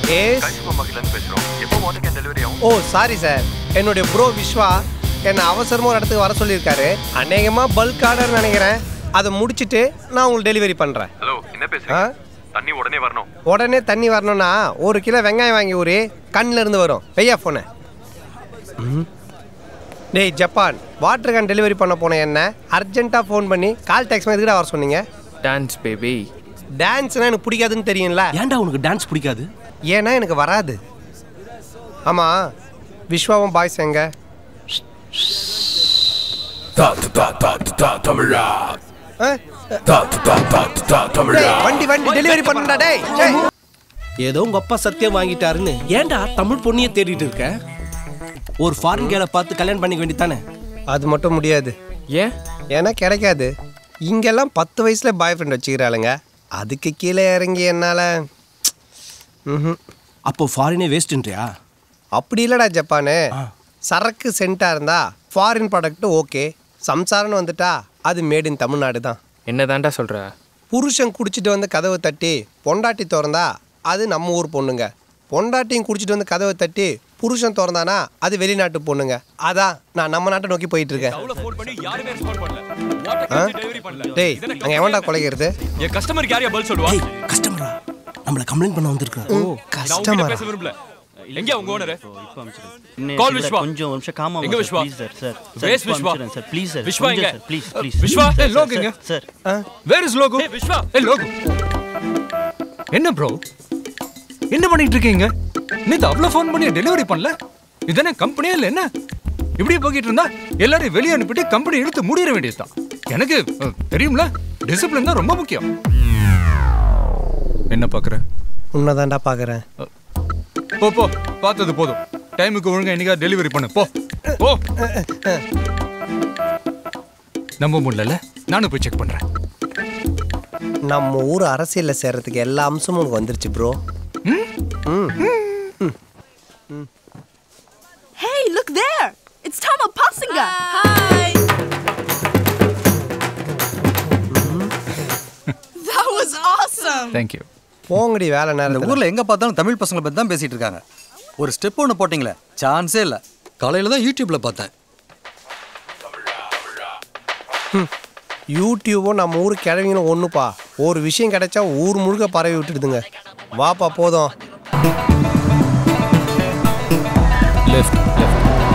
Ace Magizhan பேசுறோம் எப்போ water can delivery ஆகும் ஓ சாரி சார் என்னுடைய ப்ரோ விஸ்வா என்னை அவசரமாக ஒரு இடத்துக்கு வர சொல்லியிருக்காரு அநேகமாக பல்க் ஆர்டர் நினைக்கிறேன் அதை முடிச்சிட்டு நான் உங்களுக்கு டெலிவரி பண்ணுறேன் ஹலோ என்ன ஆ பேசுறீங்க தண்ணி உடனே வரணும் உடனே தண்ணி வரணும்னா ஒரு கிலோ வெங்காயம் வாங்கி ஊறி கண்ணில் இருந்து வரும் வெய்யா ஃபோனை டேய் ஜப்பான் வாட்டர் கேன் டெலிவரி பண்ண போன என்ன அர்ஜென்ட்டாக ஃபோன் பண்ணி கால் டேக்ஸ் எதுக்கிட்ட வர சொன்னீங்க டான்ஸ் பேபி டான்ஸ்னா எனக்கு பிடிக்காதுன்னு தெரியும்ல ஏன்டா உனக்கு டான்ஸ் பிடிக்காது ஏன்னா எனக்கு வராது ஆமாம் விஸ்வாவும் பாய்ஸ் எங்க ஆ? டேய், வண்டி வண்டி டெலிவரி பண்ணுடா டேய் டேய். ஏதோ உங்க அப்பா சத்தியம் வாங்கிட்டாருன்னு ஏன்டா தமிழ் பொண்ணியை தேடிட்டு இருக்க ஒரு ஃபாரின் கேலை பார்த்து கல்யாணம் பண்ணிக்க வேண்டியதானே அது மட்டும் முடியாது ஏன் ஏன்னா கிடைக்காது இங்கெல்லாம் பத்து வயசுல பாய் ஃப்ரெண்ட் வச்சுக்கிறாளுங்க அதுக்கு கீழே இறங்கி என்னால் ம் அப்போ ஃபாரினே வேஸ்ட்ன்றியா அப்படி இல்லைடா ஜப்பானு சரக்கு சென்ட்டாக இருந்தா ஃபாரின் ப்ராடக்ட் ஓகே சம்சாரம்னு வந்துட்டா அது மேட் இன் தமிழ்நாடு தான் என்னதான்டா சொல்ற புருஷன் குடிச்சிட்டு வந்து கதவை தட்டி பொண்டாட்டி திறந்தா அது நம்ம ஊர் பொண்ணுங்க பொண்டாட்டியும் குடிச்சிட்டு வந்து கதவை தட்டி புருஷன் திறந்தானா அது வெளிநாட்டு பொண்ணுங்க அதான் நான் நம்ம நாட்டை நோக்கி போயிட்டு இருக்கேன் ஆ? டேய் அங்கே எவன்டா குலைக்கிறது என் கஸ்டமருக்கு யாரையா பதில் சொல்லுவா ஏய் கஸ்டமரா நம்மள கம்ப்ளைண்ட் பண்ண வந்திருக்கான் நான் உங்ககிட்ட கஸ்டமர் பேச விரும்பல எங்க உங்க ஓனர் இன்னும் Call சில்லறை விஸ்வா. கொஞ்சம் ஒரு நிமிஷம் காமா எங்க Vishwa? Please sir sir Where's Vishwa? Sir please sir Vishwa எங்க? சார் ப்ளீஸ் ப்ளீஸ் விஸ்வா, ஏய், லோக் எங்க? சார் வேர் இஸ் லோகோ ஏய் விஸ்வா ஏய் லோகோ என்ன ப்ரோ என்ன பண்ணிட்டு இருக்கீங்க நேத்து அவ்வளவு ஃபோன் பண்ணி டெலிவரி பண்ணல இதென்ன கம்பெனியே இல்ல என்ன இப்படியே போய்கிட்டு இருந்தா எல்லாரையும் வெளியே அனுப்பிட்டு கம்பெனி இழுத்து மூடிட வேண்டியதுதான் எனக்கு அஹ், தெரியும்ல டிசிப்ளின் தான் ரொம்ப முக்கியம் என்ன பாக்குற உன்னதான்டா பார்க்குறேன் போ போ பார்த்தது போதும் டைமுக்கு ஒழுங்கா என்னைக்கா டெலிவரி பண்ணு போ போ நம்ப முடியல நானும் போய் செக் பண்றேன் நம்ம ஊர் அரசியலில் சேர்றதுக்கு எல்லா அம்சமும் உனக்கு வந்துருச்சு bro Hey, look there! It's Tama Passinga! Hi! that was awesome! Thank you போங்கடி வேலை இந்த நேரத்தில் ஊர்ல எங்க பார்த்தாலும் தமிழ் பசங்களை பத்தி தான் பேசிட்டு இருக்காங்க ஒரு ஸ்டெப் ஒன்று போட்டிங்களே சான்ஸே இல்லை காலையில தான் யூடியூப்ல பார்த்தேன் யூடியூபும் நம்ம ஊர் கிழவிங்களும் ஒன்றுப்பா ஒரு விஷயம் கிடைச்சா ஊர் முழுக்க பரவி விட்டுடுதுங்க வாப்பா போதும் லெஃப்ட் லெஃப்ட்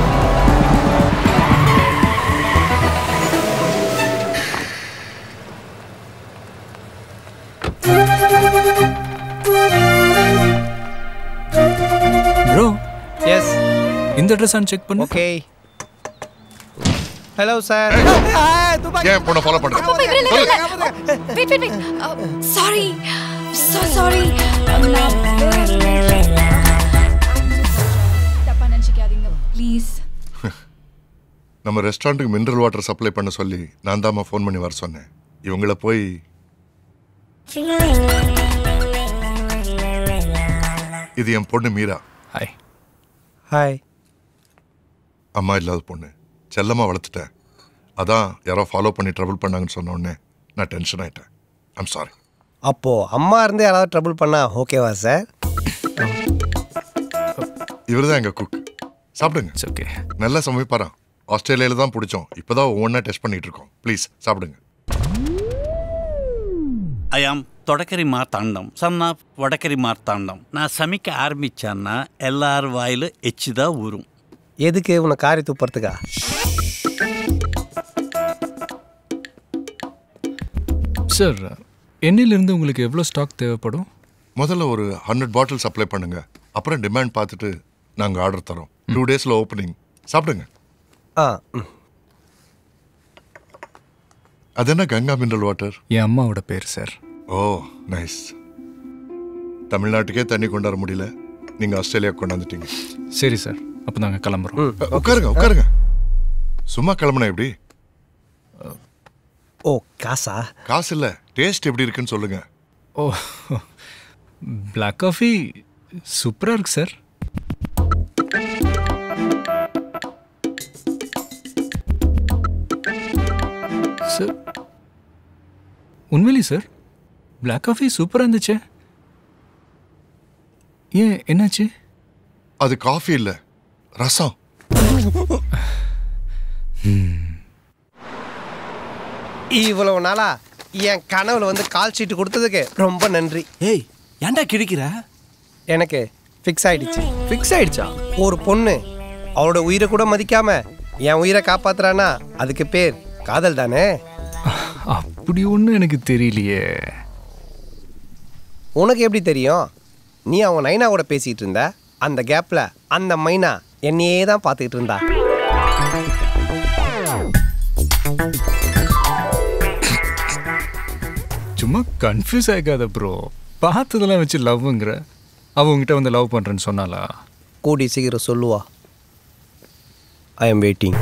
ப்ரோ எஸ் இந்த ட்ரெஸ் செக் பண்ணு ஓகே ஹலோ சார் ஏன் பொண்ணை ஃபாலோ பண்ற Wait, wait, wait, wait, wait, wait. Uh, sorry. So sorry. தப்பா நினைச்சுக்காதீங்க ப்ளீஸ் நம்ம ரெஸ்டாரண்ட்டுக்கு மினரல் வாட்டர் சப்ளை பண்ண சொல்லி நான் தாம்மா ஃபோன் பண்ணி வர சொன்னேன் இவங்கள போய் இது என் பொண்ணு மீரா ஹாய் ஹாய் அம்மா இல்லாத பொண்ணு செல்லமா வளர்த்துட்டேன் அதான் யாரோ ஃபாலோ பண்ணி ட்ரபிள் பண்ணாங்கன்னு சொன்ன உடனே நான் டென்ஷன் ஆயிட்டேன் ஐம் சாரி அப்போ அம்மா இருந்து யாராவது ட்ரபிள் பண்ணா ஓகேவா சார் இவர் தான் எங்க குக் சாப்பிடுங்க இட்ஸ் ஓகே நல்லா சமைப்பாராம் ஆஸ்திரேலியால தான் பிடிச்சோம் இப்போதான் ஒவ்வொன்றா டெஸ்ட் பண்ணிட்டு இருக்கோம் ப்ளீஸ் சாப்பிடுங்க ஐ ஆம் தொடக்கரி மார்த்தாண்டம் சன் ஆஃப் வடக்கரி மார்த்தாண்டம் நான் சமைக்க ஆரம்பிச்சேன்னா எல்லார் வாயிலும் எச்சு தான் ஊறும் எதுக்கு உன்னை காரி துப்புறதுக்கா சார் எண்ணெயிலிருந்து உங்களுக்கு எவ்வளோ ஸ்டாக் தேவைப்படும் முதல்ல ஒரு ஹண்ட்ரட் பாட்டில் சப்ளை பண்ணுங்க அப்புறம் டிமாண்ட் பார்த்துட்டு நாங்கள் ஆர்டர் தரோம் டூ டேஸில் ஓப்பனிங் சாப்பிடுங்க ஆ ம். அது என்ன கங்கா மினரல் வாட்டர் என் அம்மாவோட பேர் சார் ஓ நைஸ் தமிழ்நாட்டுக்கே தண்ணி கொண்டாட முடியல நீங்கள் ஆஸ்திரேலியா கொண்டாந்துட்டீங்க சரி சார் அப்போ நாங்கள் கிளம்புறோம் அ, உட்காருங்க உட்காருங்க சும்மா கிளம்புனா எப்படி ஓ காசா காசு இல்லை டேஸ்ட் எப்படி இருக்குன்னு சொல்லுங்க ஓ பிளாக் காஃபி சூப்பராக இருக்கு சார் சார் உண்மையிலே சார் பிளாக் காஃபி சூப்பராக இருந்துச்சே ஏன் என்னாச்சு அது காஃபி இல்ல ரசம் இவ்வளவு நாளா என் கனவுல வந்து கால் ஷீட் கொடுத்ததுக்கு ரொம்ப நன்றி ஏய் ஏன்டா கிழிக்கிற எனக்கு ஃபிக்ஸ் ஆயிடுச்சு ஃபிக்ஸ் ஆயிடுச்சா ஒரு பொண்ணு அவளோட உயிரை கூட மதிக்காம என் உயிரை காப்பாத்துறானா அதுக்கு பேர் காதல் தானே அப்படி ஒன்றும் எனக்கு தெரியலையே உனக்கு எப்படி தெரியும் நீ அவன் நைனா கூட பேசிட்டு இருந்த அந்த கேப்ல அந்த மைனா என்னையே தான் பார்த்துக்கிட்டு இருந்தா சும்மா கன்ஃபியூஸ் ஆகாத ப்ரோ பார்த்ததெல்லாம் வச்சு லவ்ங்கிற அவ உங்ககிட்ட வந்து லவ் பண்ணுறேன்னு சொன்னாலா கூடி சீக்கிரம் சொல்லுவா I am waiting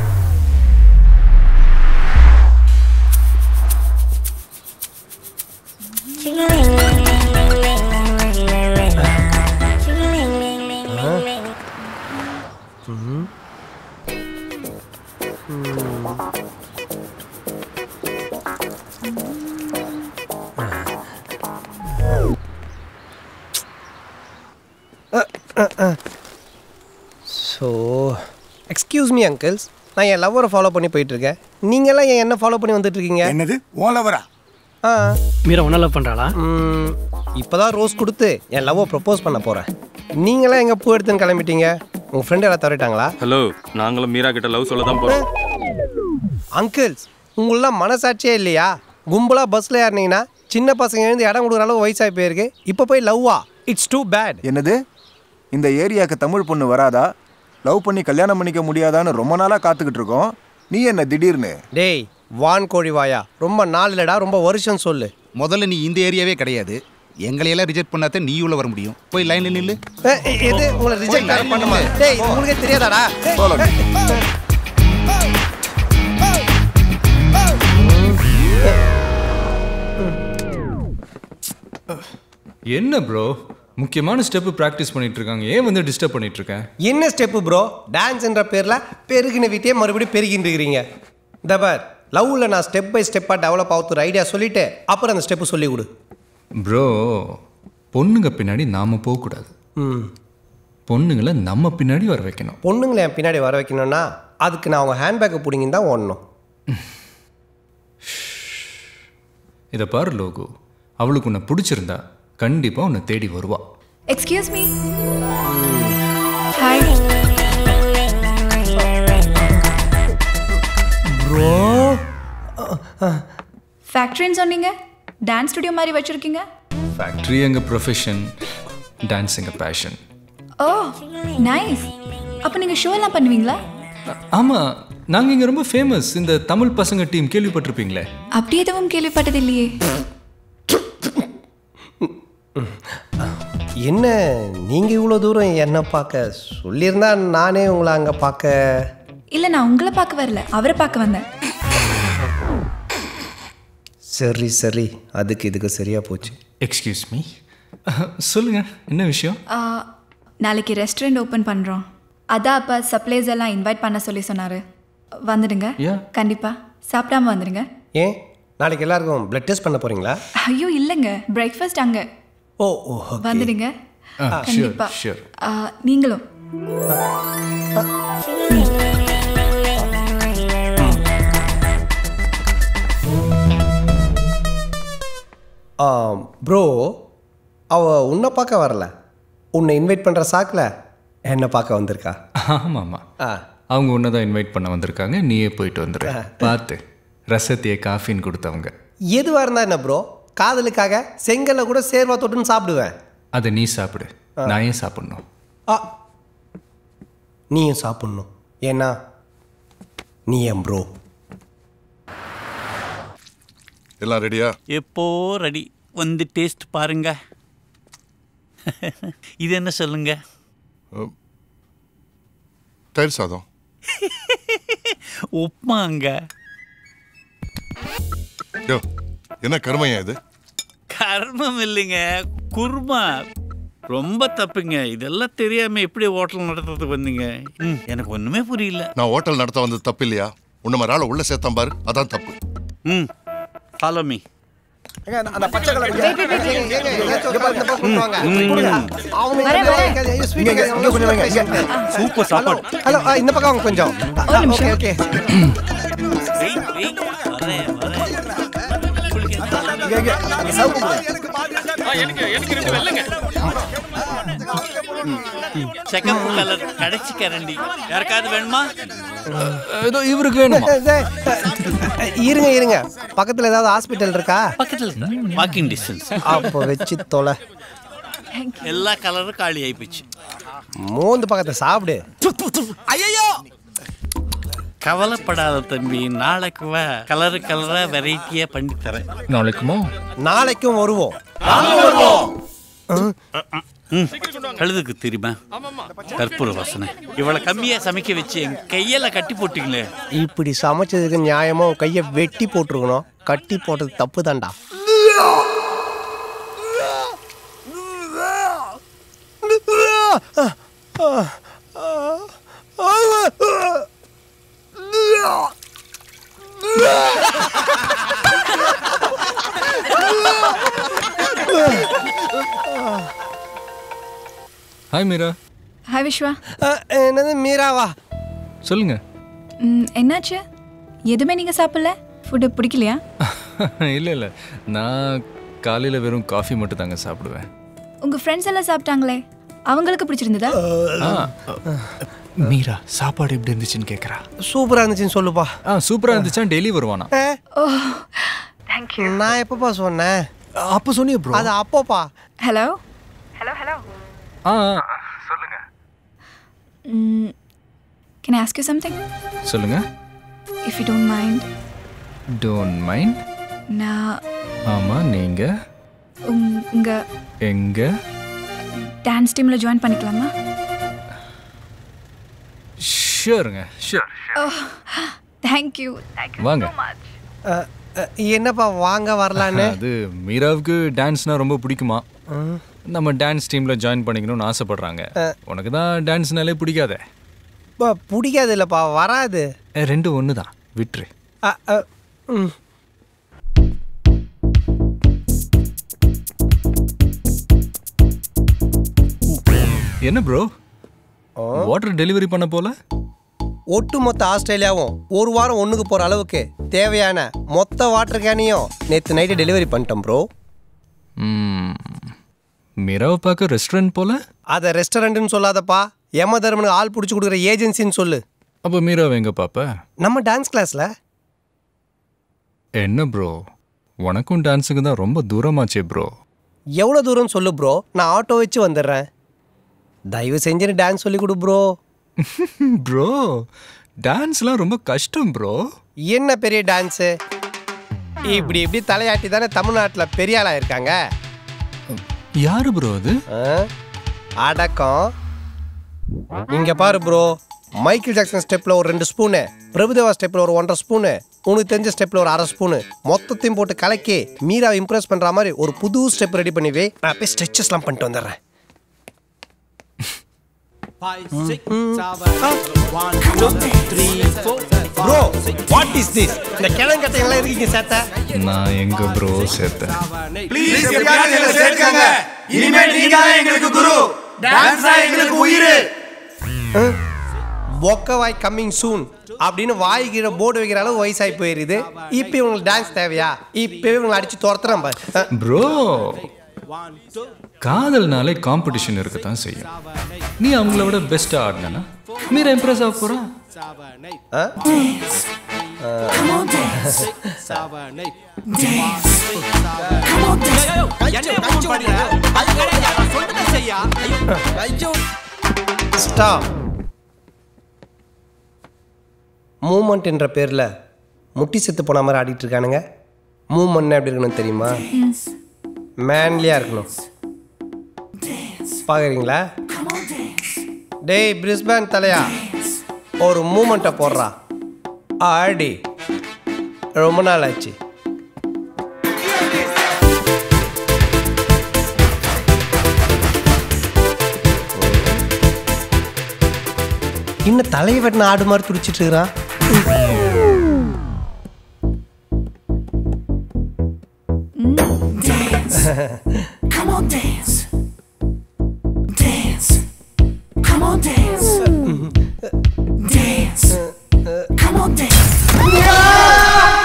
so excuse me uncles நான் என் லவ்வரை ஃபாலோ பண்ணி போயிட்டு இருக்கேன் நீங்களாம் என் என்ன ஃபாலோ பண்ணி வந்துட்டு இருக்கீங்க என்னது ஓலவரா ஆ மீரா ஒன்றும் லவ் பண்ணுறாளா இப்போ தான் ரோஸ் கொடுத்து என் லவ்வை ப்ரப்போஸ் பண்ண போகிறேன் நீங்களாம் எங்கே பூ எடுத்துன்னு கிளம்பிட்டீங்க உங்கள் ஃப்ரெண்ட் எல்லாம் தவறிட்டாங்களா ஹலோ நாங்களும் மீரா கிட்ட லவ் சொல்ல தான் போறோம் அங்கிள்ஸ் உங்களெலாம் மனசாட்சியே இல்லையா கும்பலாக பஸ்ஸில் ஏறினீங்கன்னா சின்ன பசங்க எழுந்து இடம் கொடுக்குற அளவு வயசாகி போயிருக்கு இப்போ போய் லவ்வா இட்ஸ் டூ பேட் என்னது இந்த ஏரியாக்கு தமிழ் பொண்ணு வராதா லவ் பண்ணி கல்யாணம் பண்ணிக்க முடியாதான்னு ரொம்ப நாளா காத்துக்கிட்டு இருக்கோம் நீ என்ன திடீர்னு டேய் வான் கோழி வாயா ரொம்ப நாள் இல்லடா ரொம்ப வருஷம் சொல்லு முதல்ல நீ இந்த ஏரியாவே கிடையாது எங்களையெல்லாம் ரிஜெக்ட் பண்ணாத நீ உள்ள வர முடியும் போய் லைன்ல நில்லு ஏ, ஏ, எது உங்களை ரிஜெக்ட் பண்ணுமா டேய் இது உங்களுக்கே தெரியாதாடா என்ன ப்ரோ முக்கியமான ஸ்டெப்பு ப்ராக்டிஸ் பண்ணிட்டு இருக்காங்க ஏன் வந்து டிஸ்டர்ப் பண்ணிட்டு இருக்கேன் என்ன ஸ்டெப்பு ப்ரோ டான்ஸ்ன்ற பேரில் பெருகின வீட்டையே மறுபடியும் பெருகின்னு இருக்கிறீங்க இந்த பார் லவ்வில் நான் ஸ்டெப் பை ஸ்டெப்பாக டெவலப் ஆகுற ஐடியா சொல்லிட்டு அப்புறம் அந்த ஸ்டெப்பு சொல்லி கொடு ப்ரோ பொண்ணுங்க பின்னாடி நாம போகக்கூடாது ம் பொண்ணுங்களை நம்ம பின்னாடி வர வைக்கணும் பொண்ணுங்களை என் பின்னாடி வர வைக்கணும்னா அதுக்கு நான் அவங்க ஹேண்ட்பேக்கை பிடிங்கின்னு தான் ஓடணும் இதை பாரு லோகு அவளுக்கு உன்னை பிடிச்சிருந்தா கண்டிப்பாக உன்னை தேடி வருவா Excuse me. Hi. ப்ரோ ஃபேக்ட்ரின்னு சொன்னீங்க டான்ஸ் ஸ்டுடியோ மாதிரி வச்சிருக்கீங்க ஃபேக்ட்ரி எங்கள் ப்ரொஃபஷன் டான்ஸ் எங்கள் பேஷன் ஓ நைஸ் அப்போ நீங்கள் ஷோலாம் பண்ணுவீங்களா ஆமாம் நாங்கள் இங்கே ரொம்ப ஃபேமஸ் இந்த தமிழ் பசங்க டீம் கேள்விப்பட்டிருப்பீங்களே அப்படி எதுவும் கேள்விப்பட்டதில்லையே என்ன நீங்கள் இவ்வளோ தூரம் என்ன பார்க்க சொல்லியிருந்தா நானே உங்களை அங்கே பார்க்க இல்லை நான் உங்களை பார்க்க வரல அவரை பார்க்க வந்தேன் சரி சரி அதுக்கு இதுக்கு சரியாக போச்சு எக்ஸ்கியூஸ் மீ சொல்லுங்கள் என்ன விஷயம் ஆ, நாளைக்கு ரெஸ்டாரண்ட் ஓப்பன் பண்ணுறோம் அதான் அப்போ சப்ளைஸ் எல்லாம் இன்வைட் பண்ண சொல்லி சொன்னார் வந்துடுங்க Yeah. கண்டிப்பாக சாப்பிடாம வந்துடுங்க ஏன் நாளைக்கு எல்லாருக்கும் பிளட் டெஸ்ட் பண்ண போகிறீங்களா ஐயோ இல்லைங்க பிரேக்ஃபாஸ்ட் அங்கே ஓ ஓ வந்துடுங்க ஆ, sure, கண்டிப்பா sure. ஆ, நீங்களும் ப்ரோ அவ உன்னை பார்க்க வரல உன்னை இன்வைட் பண்ணுற சாக்கில் என்னை பார்க்க வந்திருக்கா ஆமாம் ஆமாம் ஆ அவங்க உன்னை தான் இன்வைட் பண்ண வந்திருக்காங்க நீயே போயிட்டு வந்துடு பார்த்து ரசத்தையே காஃபின்னு கொடுத்தவங்க எதுவாக இருந்தா என்ன ப்ரோ காதலுக்காக செங்கல்ல கூட சேர்வா தொட்டுன்னு சாப்பிடுவேன் அதை நீ சாப்பிடு நான் ஏன் சாப்பிடணும் ஆ நீயும் சாப்பிட்ணும் ஏன்னா நீ என் ப்ரோ எல்லாம் ரெடியா எப்போ ரெடி வந்து டேஸ்ட் பாருங்க இது என்ன சொல்லுங்க தயிர் சாதம் உப்மாங்க யோ என்ன கருமையா இது கர்மம் இல்லைங்க குருமா ரொம்ப தப்புங்க இதெல்லாம் தெரியாம எப்படி ஹோட்டல் நடத்துறதுக்கு வந்தீங்க ம், எனக்கு ஒண்ணுமே புரியல நான் ஹோட்டல் நடத்த வந்தது தப்பு இல்லையா உன்ன மாதிரி ஆளை உள்ள சேர்த்தான் பாரு அதான் தப்பு ம் ஃபாலோ மீ ஏங்க, அந்த- அந்த பச்சை colour Wait, wait, wait, wait. ஏங்க, ஏதாச்சும் ஒரு கால் இந்த பக்கம் கொண்டு வாங்க. ம். கொடுங்க. அவனுக்கு வரேன், வந்து வரேன். ஐயோ, sweet இங்க, கிடையாது. இங்க கொஞ்சம் வைங்க, இங்க. patient. சூப்பர் சாப்பாடு ஹலோ ஆ, இந்த பக்கம் வாங்க கொஞ்சம் ஒரு நிமிஷம். ஓகே ஓகே வெயிட் வெயிட் வரேன் வரேன் இங்க, இங்க, அந்த சிவப்பு கொடுங்க. செகப் கலர் கடைச்சி கரண்டி யாருக்காவது வேணுமா ஏதோ இவருக்கு வேணுமா இருங்க இருங்க பக்கத்துல ஏதாவது ஹாஸ்பிட்டல் இருக்கா பக்கத்துல வாக்கிங் டிஸ்டன்ஸ் அப்போ வச்சு தொலை எல்லா கலரும் காலி ஆயிப்போச்சு மூந்து பக்கத்தை சாப்பிடு ஐயோ கவலைப்படாத தம்பி நாளைக்கு வா கலரு கலரா வெரைட்டியா பண்ணி தரேன் நாளைக்குமோ நாளைக்கும் வருவோம் ம், கழுதுக்கு தெரியுமா கற்பூர வாசனை இவ்வளவு கம்மியா சமைக்க வச்சு என் கையில கட்டி போட்டீங்களே இப்படி சமைச்சதுக்கு நியாயமா உன் கையை வெட்டி போட்டிருக்கணும் கட்டி போட்டது தப்பு தான்டா ஹாய் மீரா ஹாய் விஸ்வா அஹ், என்னது மீராவா சொல்லுங்க ம், என்னாச்சு எதுவுமே நீங்கள் சாப்பிடல ஃபுட்டு பிடிக்கலையா இல்லை இல்லை நான் காலையில் வெறும் காஃபி மட்டும் தாங்க சாப்பிடுவேன் உங்கள் ஃப்ரெண்ட்ஸ் எல்லாம் சாப்பிட்டாங்களே அவங்களுக்கு பிடிச்சிருந்ததா ஆ மீரா சாப்பாடு எப்படி இருந்துச்சுன்னு கேட்குறா சூப்பரா இருந்துச்சுன்னு சொல்லுப்பா ஆ சூப்பராக இருந்துச்சா டெய்லி வருவானா அஹ், ஓ நான் எப்பப்பா சொன்னேன் அப்போ சொன்னியே ப்ரோ அது அப்போப்பா hello ah can ask you something சொல்லுங்க if you don't mind don't mind நான் ஆமாம் நீங்கள் உங்- உங்க எங்கே டான்ஸ் டீமில் ஜாயின் பண்ணிக்கலாமா ஷூருங்க ஷூர் ஓ தேங்க்யூ வாங்க அஹ், அஹ், என்னப்பா வாங்க வரலான்னு அது மீராவுக்கு டான்ஸ்னா ரொம்ப பிடிக்குமா நம்ம டான்ஸ் டீமில் ஜாயின் பண்ணிக்கணும்னு ஆசைப்படுறாங்க உனக்கு தான் டான்ஸ்னாலே பிடிக்காதே பா, பிடிக்காது இல்லப்பா வராது அஹ், ரெண்டும் ஒன்று தான் விட்டுரு அஹ், அஹ், ம். என்ன ப்ரோ வாட்டர் டெலிவரி பண்ண போல ஒட்டுமொத்த ஆஸ்திரேலியாவும் ஒரு வாரம் ஒண்ணுக்கு போற அளவுக்கு தேவையான மொத்த வாட்டர் கேனையும் நேற்று நைட்டு டெலிவரி பண்ணிட்டோம் ப்ரோ ம், மீராவை பார்க்க ரெஸ்டாரண்ட் போல அதை ரெஸ்டாரண்ட்னு சொல்லாதப்பா யம தர்மனுக்கு ஆள் பிடிச்சி கொடுக்குற ஏஜென்சின்னு சொல்லு அப்போ மீராவை எங்க பாப்ப நம்ம டான்ஸ் கிளாஸ்ல என்ன ப்ரோ உனக்கும் டான்ஸுக்கு தான் ரொம்ப தூரமாச்சே ப்ரோ எவ்வளோ தூரம் சொல்லு ப்ரோ நான் ஆட்டோ வச்சு வந்துடுறேன் தயவு செஞ்சு நீ டான்ஸ் சொல்லி கொடு ப்ரோ ப்ரோ டான்ஸ்லாம் ரொம்ப கஷ்டம் ப்ரோ என்ன பெரிய டான்ஸு இப்படி இப்படி தலையாட்டி தானே தமிழ்நாட்டில் பெரிய ஆளாக இருக்காங்க யாரு ப்ரோ அது ஆ? அடக்கம் இங்க பாரு ப்ரோ மைக்கேல் ஜாக்சன் ஸ்டெப்ல ஒரு ரெண்டு ஸ்பூனு பிரபுதேவா ஸ்டெப்ல ஒரு ஒன்றரை ஸ்பூனு உனக்கு தெரிஞ்ச ஸ்டெப்ல ஒரு அரை ஸ்பூனு மொத்தத்தையும் போட்டு கலக்கி மீராவை இம்ப்ரெஸ் பண்ற மாதிரி ஒரு புது ஸ்டெப் ரெடி பண்ணி வை நான் போய் ஸ்ட்ரெச்சஸ்லாம் பண்ணிட்டு வந்துடுறேன் ப்ரோ வாட் இஸ் திஸ் இந்த கிழங்கட்டையெல்லாம் இருக்கீங்க சேத்த நான் எங்க ப்ரோ சேர்த்தேன் ப்ளீஸ் எப்படியாவது எங்களை சேர்க்காங்க இனிமே நீங்க தான் எங்களுக்கு குரு டான்ஸ் தான் எங்களுக்கு உயிர் பொக்கவாய் கம்மிங் சூன் அப்படின்னு வாய் கீழே போர்டு வைக்கிற அளவு வயசாகி போயிருது இப்போ இவங்களுக்கு டான்ஸ் தேவையா இப்போவே இவங்களை அடிச்சு துரத்துறேன் பாரு அஹ், ப்ரோ காதல்னாலே காம்படிஷன் இருக்கத்தான் செய்யும் நீ அவங்கள விட பெஸ்டா ஆடினா மீரா இம்ப்ரெஸ் ஆக போறா அஹ்? ஸ்டாப் மூமெண்ட் என்ற பேரில் முட்டி செத்து போன மாதிரி ஆடிட்டு இருக்கானுங்க மூமெண்ட் எப்படி இருக்கணும் தெரியுமா மேன்லியாக இருக்கணும் பார்க்குறீங்களா டேய் பிரிஸ்பேன் தலையா ஒரு மூமெண்ட்டை போடுறா ஆடி ரொம்ப நாள் ஆச்சு இன்னும் தலையை வெட்டின ஆடு மாதிரி துடிச்சிட்டு இருக்கிறான் Come on, dance. Dance. Come on, dance. Dance. Come on, dance.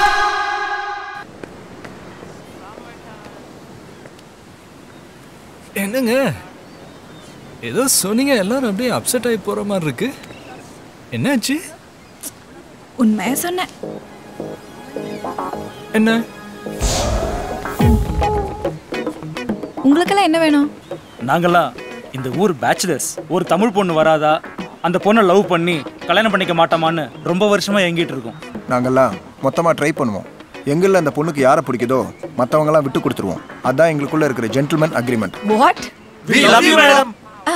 என்னங்க ஏதோ சொன்னீங்க எல்லாரும் அப்படியே அப்செட் ஆகி போற மாதிரி இருக்கு என்னாச்சு உண்மையா சொன்னேன் என்ன உங்களுக்கெல்லாம் என்ன வேணும் நாங்கெல்லாம் இந்த ஊர் பேச்சுலர்ஸ் ஒரு தமிழ் பொண்ணு வராதா அந்த பொண்ணை லவ் பண்ணி கல்யாணம் பண்ணிக்க மாட்டோமான்னு ரொம்ப வருஷமா எங்கிட்டு இருக்கோம் நாங்கெல்லாம் மொத்தமாக ட்ரை பண்ணுவோம் எங்களில் அந்த பொண்ணுக்கு யாரை பிடிக்குதோ மற்றவங்கலாம் விட்டு கொடுத்துருவோம் அதான் எங்களுக்குள்ள இருக்கிற gentleman agreement what We love you, madam.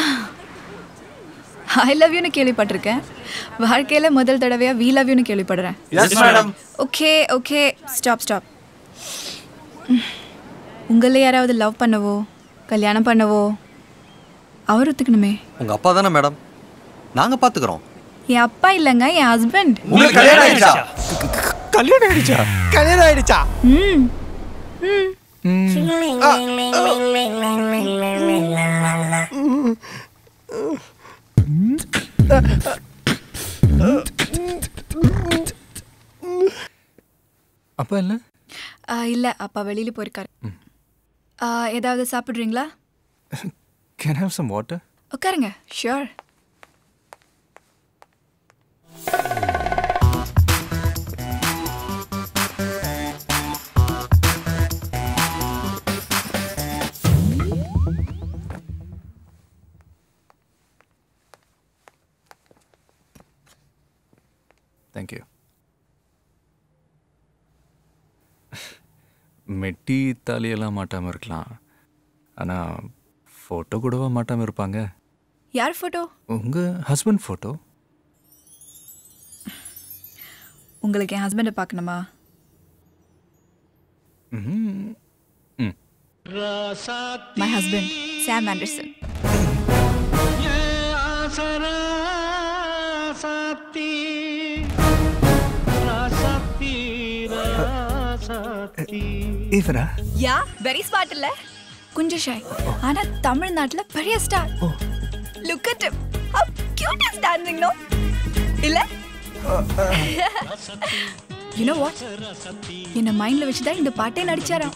I love யூன்னு கேள்விப்பட்டிருக்கேன் வாழ்க்கையில முதல் தடவையா வி லவ் யூன்னு கேள்விப்படுறேன் Yes, madam. Okay okay stop stop உங்களில் யாராவது லவ் பண்ணவோ கல்யாணம் பண்ணவோ அவர் ஒத்துக்கணுமே உங்க அப்பா தானே மேடம் நாங்க பாத்துக்கிறோம் என் அப்பா இல்லைங்க என் ஹஸ்பண்ட் உங்களுக்கு கல்யாணம் ஆயிடுச்சா? கல்யாணம் ஆயிடுச்சா கல்யாணம் ஆயிடுச்சா ம் ம் அப்பா இல்லை ஆ, இல்ல அப்பா வெளியில போயிருக்காரு ஆ, ஏதாவது சாப்பிட்றீங்களா கேன் ஹேவ் சம் வாட்டர் உட்காருங்க ஷியோர் தேங்க்யூ மெட்டி தாலியெல்லாம் மாட்டாமல் இருக்கலாம் ஆனால் ஃபோட்டோ கூடவா மாட்டாமல் இருப்பாங்க யார் ஃபோட்டோ உங்கள் ஹஸ்பண்ட் ஃபோட்டோ உங்களுக்கு என் ஹஸ்பண்டை பார்க்கணுமா ம் ம் மை ஹஸ்பண்ட் சாம் ஆண்டர்சன் இவரா யா வெரி ஸ்மார்ட் இல்ல கொஞ்சம் ஷை ஆனா தமிழ்நாட்டுல பெரிய star look at him how cute is dancing no இல்ல யூ நோ வாட் என்ன மைண்ட்ல வச்சு தான் இந்த பாட்டே நடிச்சாராம்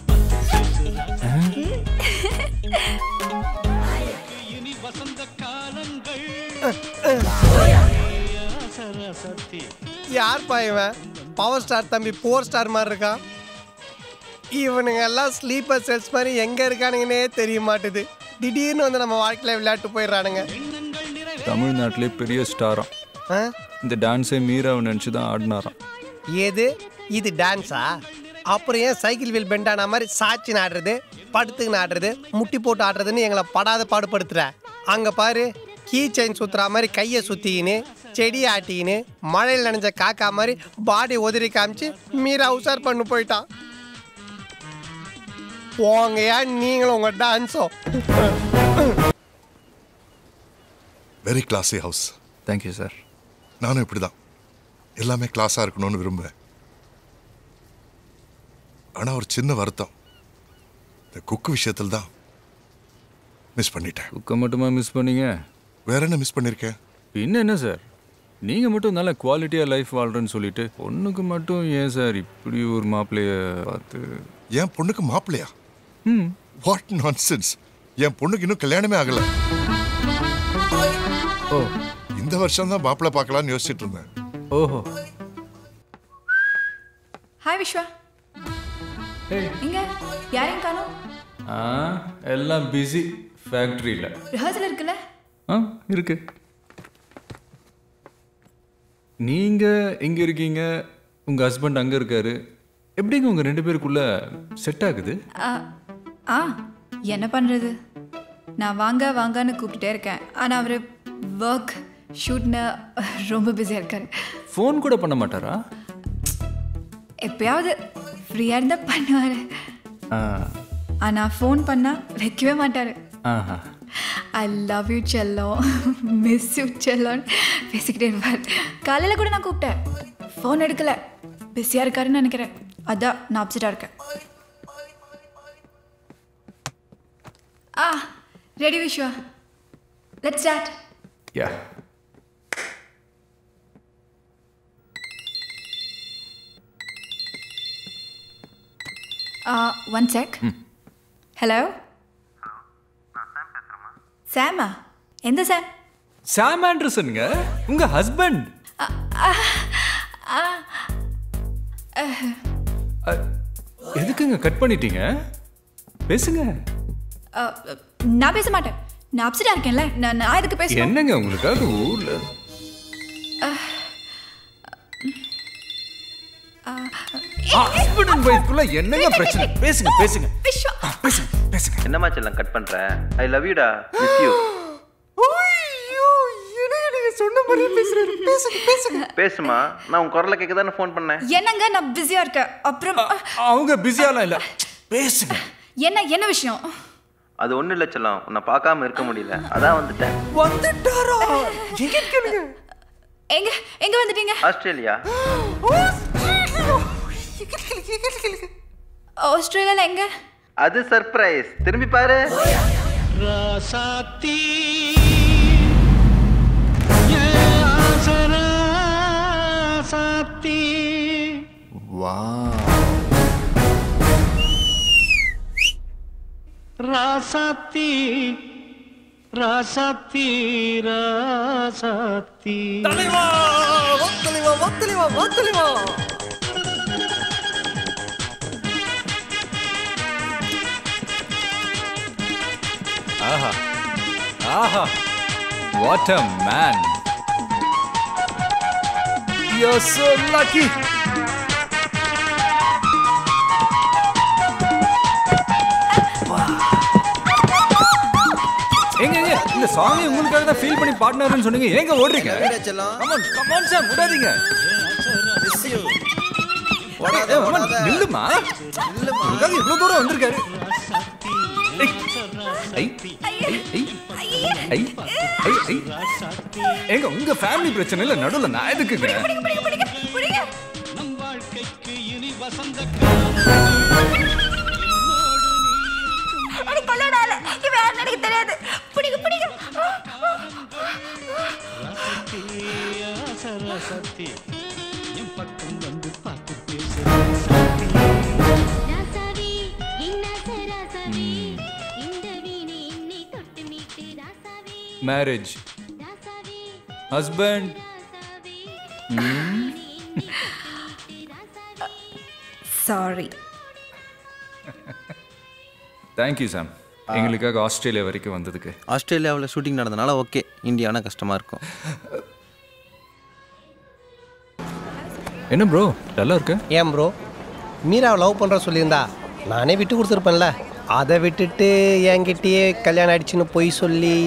யார்ப்பா இவன் பவர் ஸ்டார் தம்பி போர் ஸ்டார் மாதிரி இருக்கான் இவனுங்க எல்லாம் ஸ்லீப்பர் செல்ஸ் மாதிரி எங்க இருக்கானுங்கன்னே தெரிய மாட்டுது திடீர்னு வந்து நம்ம வாழ்க்கையில விளையாட்டு போயிடுறானுங்க தமிழ்நாட்டிலே பெரிய ஸ்டாராம் ஆ? இந்த டான்ஸே மீராவை நினச்சி தான் ஆடினாராம் ஏது இது டான்ஸா அப்புறம் ஏன் சைக்கிள் வீல் பெண்ட் ஆன மாதிரி சாச்சின்னு ஆடுறது படுத்துக்கின்னு ஆடுறது முட்டி போட்டு ஆடுறதுன்னு எங்களை படாத பாடுபடுத்துற அங்க பாரு கீ செயின் சுத்துற மாதிரி கையை சுத்திக்கின்னு செடி ஆட்டிக்கின்னு மழையில் நனைஞ்ச காக்கா மாதிரி பாடி உதறி காமிச்சு மீரா உசார் பண்ணு போயிட்டான் போங்கயா நீங்களும் உங்க டான்ஸும் very classy house thank you sir நானும் இப்படி தான் எல்லாமே கிளாஸாக இருக்கணும்னு விரும்புவேன் ஆனால் ஒரு சின்ன வருத்தம் இந்த குக்கு விஷயத்தில் தான் மிஸ் பண்ணிட்டேன் குக்கை மட்டுமா மிஸ் பண்ணீங்க வேற என்ன மிஸ் பண்ணியிருக்கேன் பின்ன என்ன சார் நீங்கள் மட்டும் நல்ல குவாலிட்டியாக லைஃப் வாழ்கிறேன்னு சொல்லிட்டு பொண்ணுக்கு மட்டும் ஏன் சார் இப்படி ஒரு மாப்பிள்ளைய பார்த்து என் பொண்ணுக்கு மாப்பிள்ளையா ம் வாட் நான்சென்ஸ் என் பொண்ணுக்கு இன்னும் கல்யாணமே ஆகல ஓ இந்த வருஷம் தான் மாப்பிள்ளை பார்க்கலாம்னு யோசிச்சுட்டு இருந்தேன் ஓஹோ ஹாய் விஸ்வா இங்க யாரையும் காணோம் ஆ எல்லாம் பிஸி ஃபேக்ட்ரியில் ரிஹர்சல் இருக்குல்ல ஆ இருக்கு நீங்கள் இங்கே இருக்கீங்க உங்கள் ஹஸ்பண்ட் அங்கே இருக்காரு எப்படிங்க உங்கள் ரெண்டு பேருக்குள்ள செட் ஆகுது ஆ ஆ என்ன பண்ணுறது நான் வாங்க வாங்கன்னு கூப்பிட்டுட்டே இருக்கேன் ஆனால் அவர் ஒர்க் ஷூட்னு ரொம்ப பிஸியாக இருக்காரு ஃபோன் கூட பண்ண மாட்டாரா எப்பயாவது ஃப்ரீயாக இருந்தால் பண்ணுவார் ஆ ஆனால் ஃபோன் பண்ணால் வைக்கவே மாட்டார் ஆஹா ஐ லவ் யூ செல்லம் மிஸ் யூ செல்லோன்னு பேசிக்கிட்டே இருப்பார் காலையில் கூட நான் கூப்பிட்டேன் ஃபோன் எடுக்கல பிஸியாக இருக்காருன்னு நினைக்கிறேன் அதான் நான் அப்செட்டாக இருக்கேன் ஆ ready Viswa let start yeah one check hello சாமா எந்த சாம் சாம் ஆண்டர்சனுங்க உங்க ஹஸ்பண்ட் எதுக்குங்க கட் பண்ணிட்டீங்க பேசுங்க நான் பேச மாட்டேன் நான் அப்செட்டா இருக்கேன்ல நான் நான் எதுக்கு பேசணும் என்னங்க உங்களுக்காக ஊர்ல ஹஸ்பண்ட் அண்ட் ஒய்ஃப்குள்ள என்னங்க பிரச்சனை பேசுங்க பேசுங்க பேசுங்க பேசுங்க என்னம்மா செல்லம் கட் பண்ற ஐ லவ் யூடா மிஸ் யூ சொன்ன மாதிரி பேசுறாரு பேசுங்க பேசுங்க பேசுமா நான் உன் குரலை கேட்க தானே ஃபோன் பண்ணேன் என்னங்க நான் பிஸியா இருக்கேன் அப்புறம் அவங்க பிஸியாலாம் இல்ல பேசுங்க என்ன என்ன விஷயம் அது ஒண்ணும் இல்ல செல்லம் உன்னை பார்க்காம இருக்க முடியல அதான் வந்துட்டேன் வந்துட்டாரா எங்க கேளுங்க எங்க எங்க வந்துட்டீங்க ஆஸ்திரேலியா ஆஸ்திரேலியால எங்க அது சர்ப்ரைஸ் திரும்பி பாரு ராசாத்தி சாத்தி வா ராசாத்தி ராசாத்தி ராசாத்தி தலைவா தலைவா தலைவா தலைவா ஆஹா ஆஹா what a man You're so lucky. எங்க எங்க இந்த சாங் உங்களுக்காக தான் ஃபீல் பண்ணி பாடினாருன்னு சொன்னீங்க ஏங்க ஓடுறீங்க கமான் கமான் சார் விடாதீங்க ஏய், அம்மன், நில்லுமா உங்களுக்காக இவ்வளவு தூரம் வந்திருக்காரு ஐ, ஐ, ஐ, ஐ, ஐ, ஐ, ஐ. ஏங்க உங்க ஃபேமிலி பிரச்சனை இல்ல நடுவுல நான் எதுக்குங்க எனக்கு கல்யாணம் ஆகல இவன் யாருன்னு எனக்கு தெரியாது பிடிங்க பிடிங்க ராசாத்தி என் பக்கம் வந்து பார்த்து பேசு marriage husband sorry thank you Sam எங்களுக்காக ஆஸ்திரேலியா வரைக்கும் வந்ததுக்கு ஆஸ்திரேலியாவில் ஷூட்டிங் நடந்தனால ஓகே இந்தியானா கஷ்டமா இருக்கும் என்ன ப்ரோ நல்லா இருக்க ஏன் ப்ரோ மீராவை லவ் பண்ணுற சொல்லியிருந்தா நானே விட்டு கொடுத்துருப்பேன்ல அதை விட்டுட்டு என்கிட்டயே கல்யாணம் ஆயிடுச்சுன்னு பொய் சொல்லி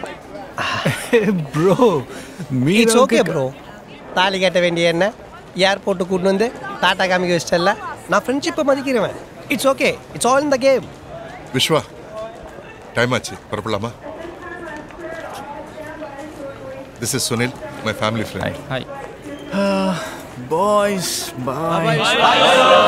ப்ரோ இட்ஸ் ஓகே ப்ரோ தாலி கட்ட வேண்டிய என்ன ஏர்போர்ட்டு கூட்டு வந்து டாட்டா காமிக்க வச்சிட்டல நான் ஃப்ரெண்ட்ஷிப்பை மதிக்கிறவன் it's okay it's all in the game Viswa time ஆச்சு புறப்படலாமா this is Sunil my family friend boys bye